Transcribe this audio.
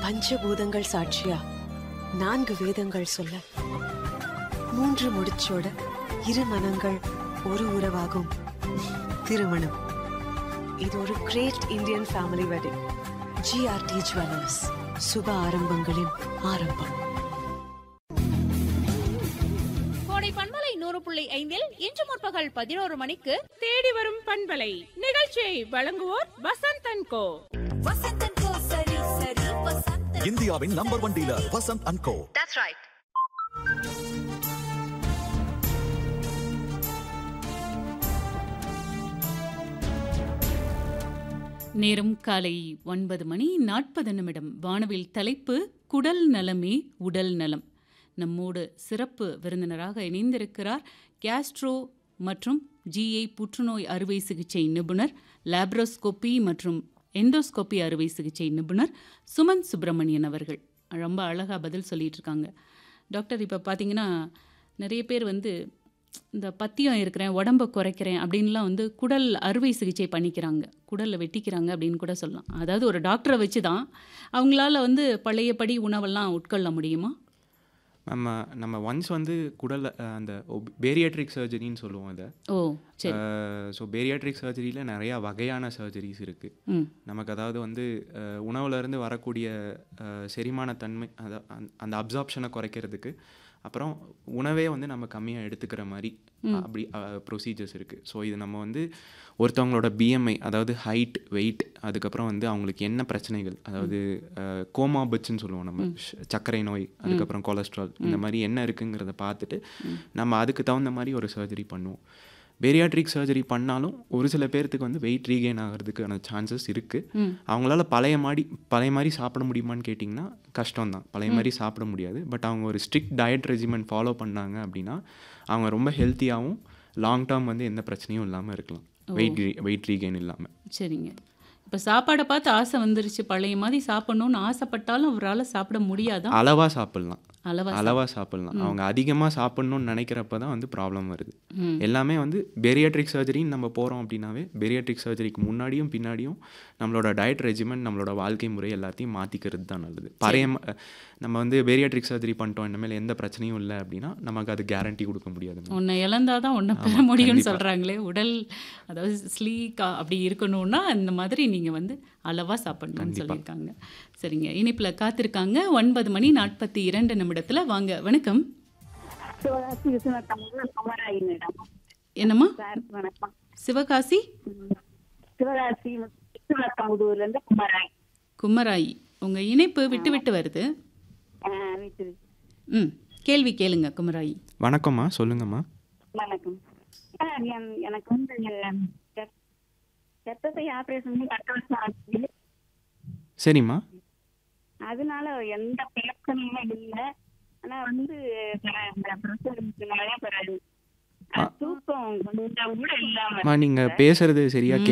பஞ்சபூதங்கள் சாட்சியா நான்கு வேதங்கள் சொல்ல மூன்று முடிச்சோட இரு மனங்கள் ஒரு உறவாகும் திருமணம் இது ஒரு great Indian family wedding GRT jewellers சுப ஆரம்பங்களின் ஆரம்பம் கோடை பண்பலை நூறு புள்ளி ஐந்தில் இன்று முற்பகல் பதினோரு மணிக்கு தேடி வரும் பண்பலை நிகழ்ச்சியை வழங்குவோர் வசந்த் அண்ட் கோ இந்தியாவின் number one dealer Vasanth and co நேரம் காலை ஒன்பது மணி நாற்பது நிமிடம் வானவில் தலைப்பு குடல் நலமே உடல் நலம் நம்மோடு சிறப்பு விருந்தினராக இணைந்திருக்கிறார் கேஸ்ட்ரோ மற்றும் ஜிஐ புற்றுநோய் அறுவை சிகிச்சை நிபுணர் லேப்ரோஸ்கோபி மற்றும் எண்டோஸ்கோபி அறுவை சிகிச்சை நிபுணர் சுமன் சுப்பிரமணியன் அவர்கள் ரொம்ப அழகாக பதில் சொல்லிட்டு இருக்காங்க டாக்டர் இப்போ பார்த்தீங்கன்னா நிறைய பேர் வந்து இந்த பத்தியம் இருக்கிறேன் உடம்ப குறைக்கிறேன் அப்படின்லாம் வந்து குடல் அறுவை சிகிச்சை பண்ணிக்கிறாங்க குடலில் வெட்டிக்கிறாங்க அப்படின்னு கூட சொல்லலாம் அதாவது ஒரு டாக்டரை வச்சு தான் அவங்களால வந்து பழையபடி உணவெல்லாம் உட்கொள்ள முடியுமா நம்ம நம்ம ஒன்ஸ் வந்து குடல் அஹ், அந்த பேரியாட்ரிக் சர்ஜரின்னு சொல்லுவோம் அதை ஓ சரி ஸோ பேரியாட்ரிக் சர்ஜரியில் நிறையா வகையான சர்ஜரிஸ் இருக்குது ம் நமக்கு அதாவது வந்து அஹ், உணவுலேருந்து வரக்கூடிய அஹ், செரிமான தன்மை அத அந்த- அந்த அப்சார்ப்ஷனை குறைக்கிறதுக்கு அப்புறம் உணவே வந்து நம்ம கம்மியாக எடுத்துக்கிற மாதிரி அப்படி ப்ரொசீஜர்ஸ் இருக்குது ஸோ இது நம்ம வந்து ஒருத்தவங்களோட பிஎம்ஐ அதாவது ஹைட் வெயிட் அதுக்கப்புறம் வந்து அவங்களுக்கு என்ன பிரச்சனைகள் அதாவது கோமாபிட்ஸ்ன்னு சொல்லுவோம் நம்ம ஷ்- சர்க்கரை நோய் அதுக்கப்புறம் கொலஸ்ட்ரால் இந்த மாதிரி என்ன இருக்குங்கிறத பார்த்துட்டு நம்ம அதுக்கு தகுந்த மாதிரி ஒரு சர்ஜரி பண்ணுவோம் பேரியாட்ரிக் சர்ஜரி பண்ணாலும் ஒரு சில பேர்த்துக்கு வந்து வெயிட் ரீகெயின் ஆகிறதுக்கான சான்சஸ் இருக்குது அவங்களால பழைய மாதிரி பழைய மாதிரி சாப்பிட முடியுமான்னு கேட்டிங்கன்னா கஷ்டம் தான் பழைய மாதிரி சாப்பிட முடியாது பட் அவங்க ஒரு ஸ்ட்ரிக்ட் டயட் ரெஜிமெண்ட் ஃபாலோ பண்ணாங்க அப்படின்னா அவங்க ரொம்ப ஹெல்த்தியாகவும் லாங் டேர்ம் வந்து எந்த பிரச்சனையும் இல்லாமல் இருக்கலாம் வெயிட் வெயிட் ரீகெயின் இல்லாமல் சரிங்க இப்போ சாப்பாடை பார்த்து ஆசை வந்துருச்சு பழைய மாதிரி சாப்பிடணும்னு ஆசைப்பட்டாலும் அவரால் சாப்பிட முடியாதான் அளவாக சாப்பிட்லாம் அளவா அளவாக சாப்பிட்லாம் அவங்க அதிகமாக சாப்பிட்ணுன்னு நினைக்கிறப்ப தான் வந்து ப்ராப்ளம் வருது ம். எல்லாமே வந்து பெரியாட்ரிக் சர்ஜரின்னு நம்ம போகிறோம் அப்படின்னாவே பெரியாட்ரிக் சர்ஜரிக்கு முன்னாடியும் பின்னாடியும் நம்மளோட டயட் ரெஜிமெண்ட் நம்மளோட வாழ்க்கை முறை எல்லாத்தையும் மாற்றிக்கிறது தான் நல்லது பழைய ம- நம்ம வந்து பெரியாட்ரிக் சர்ஜரி பண்ணிட்டோம் இனிமேல் எந்த பிரச்சனையும் இல்லை அப்படின்னா நமக்கு அது கேரண்டி கொடுக்க முடியாது உன்னை இழந்தாதான் உன்னை பெற ஆமா, முடியும்னு கண்டிப்பா. சொல்கிறாங்களே உடல் அதாவது ஸ்லீக்கா அப்படி இருக்கணும்னா இந்த மாதிரி நீங்கள் வந்து அளவாக சாப்பிடணும்னு கண்டிப்பா. சொல்லியிருக்காங்க சரிங்க இனிப்பில் காத்திருக்காங்க ஒன்பது மணி நாற்பத்தி இரண்டு நிமிடத்தில் வாங்க வணக்கம் சிவகாசி விஸ்வநாதம் குமராயி மேடம் என்னம்மா சார் வணக்கம் சிவகாசி ம். சிவகாசி விஸ்வநாத்தமுதூர்ல இருந்து குமராய் குமராயி உங்கள் இணைப்பு விட்டு விட்டு வருது வீட்டு ம் கேள்வி கேளுங்க குமராயி வணக்கம்மா சொல்லுங்கம்மா வணக்கம் சார் என்- எனக்கு வந்து ரத்- ரத்தத்தை ஆபரேஷன் பண்ணி பத்து வருஷம் ஆச்சு சரிம்மா அதனால எந்த பிரச்சனையுமே இல்லை ஆனா வந்து பிரச்சனை நிறைய பெறாது தூக்கம் கொஞ்சம் கூட இல்லாம நீங்கள் பேசுறது சரியா